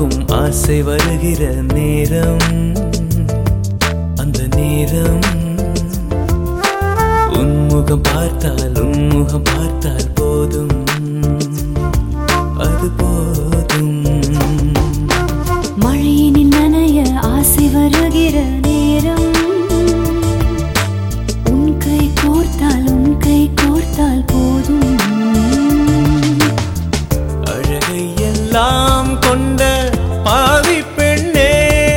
பார்க்கும் ஆசை வருகிற நேரம் அந்த நேரம் உன்முகம் பார்த்தால் உன்முகம் பார்த்தால் போதும் அது போதும் மழையினில் நனைய ஆசை வருகிற நேரம் உன் கை கோர்த்தால் உன் கை கோர்த்தால் போதும் அழகை எல்லாம் கொண்ட பாவி பெண்ணே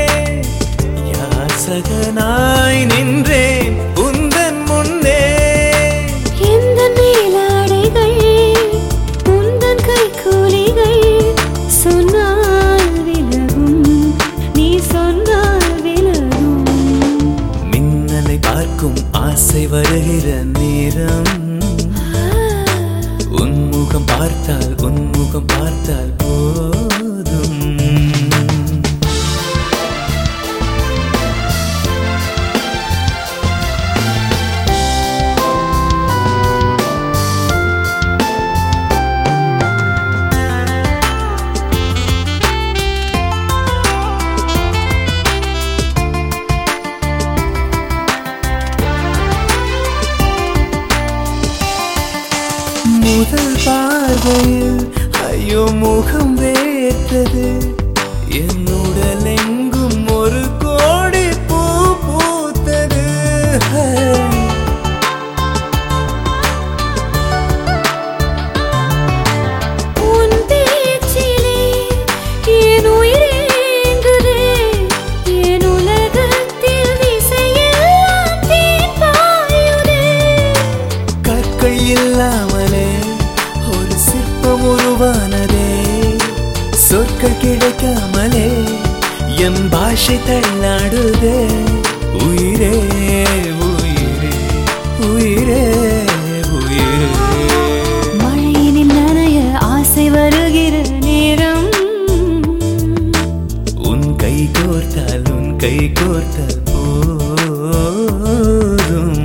யாசகனாய் நின்றேன் உந்தன் முன்னே எந்த மேலாடைகள் உந்தன் கை கூலிகள் சொன்னால் விலகும் நீ சொன்னால் விலகும் மின்னலை பார்க்கும் ஆசை வருகிற நேரம் உன்முகம் பார்த்தால் உன்முகம் பார்த்தால் போதும் முதல் பார்வையில் ஐயோ முகம் வேர்த்தது என் உடல் எங்கும் ஒரு கோடி பூ பூத்தது உன் பேச்சிலே என் உயிரேங்குதே என் உலகத்தில் திசையெல்லாம் தேன் பாயுதே கற்கள் இல்லாமலே ஒரு சிற்பம் உருவானதே சொற்கள் கிடைக்காமலே என் பாஷை தள்ளாடுதே உயிரே உயிரே உயிரே உயிரே மழையினில் நனைய ஆசை வருகிற நேரம் உன் கை கோர்த்தால் உன் கை கோர்த்தால் போதும்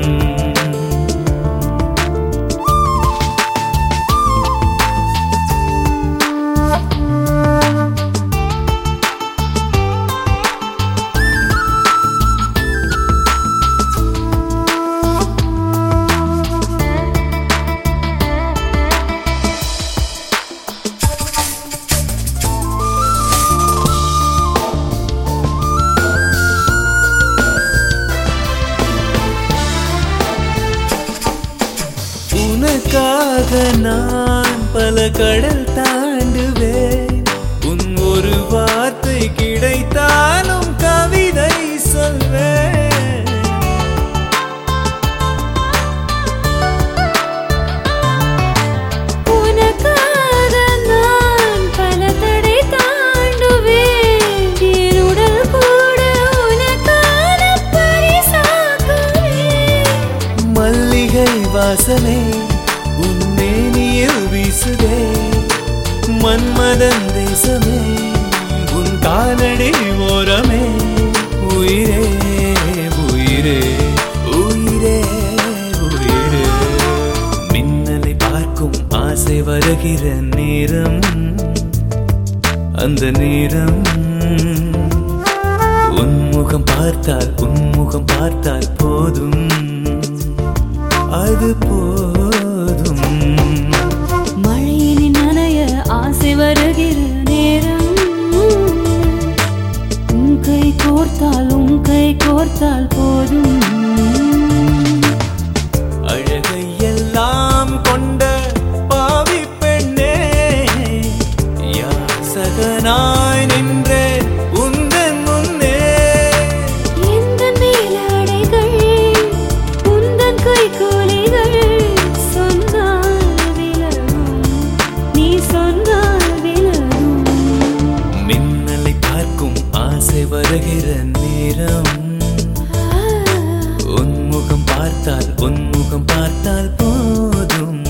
உனக்காக நான் பல கடல் தாண்டுவேன் உன் ஒரு வார்த்தை கிடைத்தாலும் கவிதை சொல்வேன் உனக்காக நான் பல தடை தாண்டுவேன் என் உடல் கூட உனக்கான பரிசாக்குவேன் மல்லிகை வாசனை உன் மேனியில் வீசுதே மன்மதன் தேசமே உன் காலடி ஓரமே உயிரே உயிரே உயிரே உயிரே மின்னலை பார்க்கும் ஆசை வருகிற நேரம் அந்த நேரம் உன்முகம் பார்த்தால் உன்முகம் பார்த்தால் போதும் அது போதும் மழையினில் நனைய ஆசை வருகிற நேரம் உன் கை கோர்த்தால் உன் கை கோர்த்தால் போதும் அழகை எல்லாம் கொண்ட பாவி பெண்ணே யாசகனாய் நின்றே உந்தன் முன்னே எந்த மேலாடைகள் உந்தன் கை கூலிகள் சொன்னால் விலகும் நீ சொன்னால் விலகும் மின்னலை பார்க்கும் ஆசை வருகிற நேரம் உன்முகம் பார்த்தால் உன்முகம் பார்த்தால் போதும்